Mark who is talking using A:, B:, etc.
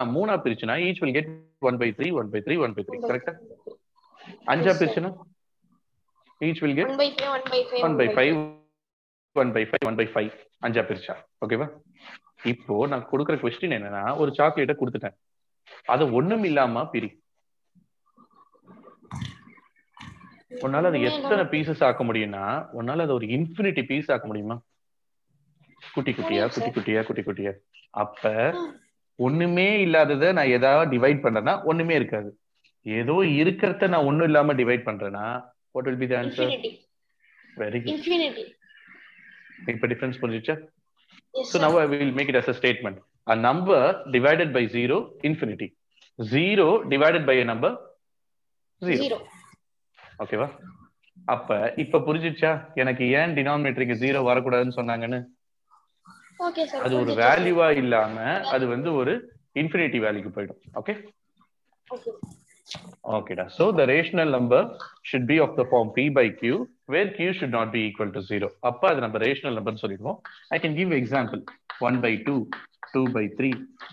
A: மூணா பிரிச்சுனா each will get one by three one by three one by three கரெக்டா அஞ்சா
B: Yes, sir.
A: பிரிச்சுனா each will get
B: one by five one by five
A: one by five one by five one by five அஞ்சா பிரிச்சா ஓகேவா இப்போ நான் கொடுக்குற question என்னன்னா ஒரு சாக்லேட்டை கொடுத்துட்டேன் அது ஒண்ணும் இல்லாம பிரி உன்னால அது எத்தனை பீசஸ் ஆக்க முடியும்னா உன்னால அது ஒரு இன்ஃபினிட்டி பீஸ் ஆக்க முடியுமா குட்டி குட்டியா
B: முடியும்,
A: குட்டி
B: sir.
A: குட்டியா குட்டி குட்டியா அப்ப ஒண்ணுமே இல்லாததை நான் ஏதாவது டிவைட் பண்றேன்னா ஒண்ணுமே இருக்காது ஏதோ இருக்கிறத நான் ஒண்ணும் இல்லாம டிவைட் பண்றேன்னா what will be the answer
B: infinity
A: very good
B: infinity
A: இப்ப டிஃபரன்ஸ் புரிஞ்சுச்சா
B: yes
A: So now I will make it as a statement. A number divided by zero, infinity. Zero divided by a number, zero.
B: Zero
A: ஓகேவா அப்ப இப்ப புரிஞ்சிச்சா எனக்கு ஏன் டினாமினேட்டருக்கு zero வரக்கூடாதுன்னு சொன்னாங்கன்னு
B: ஓகே சார்
A: அது ஒரு வேல்யூவா இல்லாம அது வந்து ஒரு இன்ஃபினிட்டி வேல்யூக்கு போயிடும் ஓகே
B: ஓகே
A: ஓகேடா so the rational number should be of the form p by q where q should not be equal to zero அப்ப அது நம்ம ரேஷனல் நம்பர்னு சொல்லிடுவோம் I can give example one by two two by three